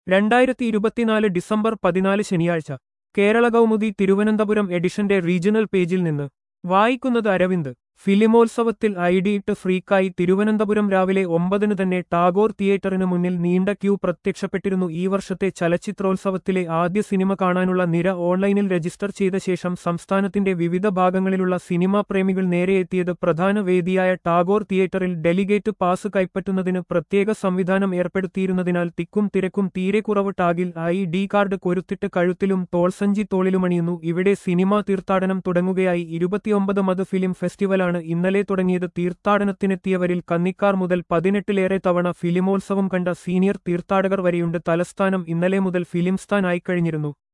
രണ്ടായിരത്തി ഇരുപത്തിനാല് ഡിസംബർ പതിനാല് ശനിയാഴ്ച കേരള കൗമുദി തിരുവനന്തപുരം എഡിഷന്റെ റീജിയണൽ പേജിൽ നിന്ന് വായിക്കുന്നത് അരവിന്ദ് ഫിലിമോത്സവത്തിൽ ഐഡിയിട്ട് ഫ്രീക്കായി തിരുവനന്തപുരം രാവിലെ ഒമ്പതിന് തന്നെ ടാഗോർ തിയേറ്ററിന് മുന്നിൽ നീണ്ട ക്യൂ പ്രത്യക്ഷപ്പെട്ടിരുന്നു ഈ വർഷത്തെ ചലച്ചിത്രോത്സവത്തിലെ ആദ്യ സിനിമ കാണാനുള്ള നിര ഓൺലൈനിൽ രജിസ്റ്റർ ചെയ്ത ശേഷം സംസ്ഥാനത്തിന്റെ വിവിധ ഭാഗങ്ങളിലുള്ള സിനിമാ പ്രേമികൾ നേരെയെത്തിയത് പ്രധാന വേദിയായ ടാഗോർ തിയേറ്ററിൽ ഡെലിഗേറ്റ് പാസ് കൈപ്പറ്റുന്നതിന് പ്രത്യേക സംവിധാനം ഏർപ്പെടുത്തിയിരുന്നതിനാൽ തിക്കും തിരക്കും തീരെ കുറവ് ടാഗിൽ ഐ ഡി കാർഡ് കൊരുത്തിട്ട് കഴുത്തിലും തോൾസഞ്ചി തോളിലുമണിയുന്നു ഇവിടെ സിനിമാ തീർത്ഥാടനം തുടങ്ങുകയായി ഇരുപത്തിയൊമ്പത് മത് ഫിലിം ഫെസ്റ്റിവലാണ് ഇന്നലെ തുടങ്ങിയത് തീർത്ഥാടനത്തിനെത്തിയവരിൽ കന്നിക്കാർ മുതൽ പതിനെട്ടിലേറെ തവണ ഫിലിമോത്സവം കണ്ട സീനിയർ തീർത്ഥാടകർ വരെയുണ്ട് തലസ്ഥാനം ഇന്നലെ മുതൽ ഫിലിംസ്ഥാൻ ആയിക്കഴിഞ്ഞിരുന്നു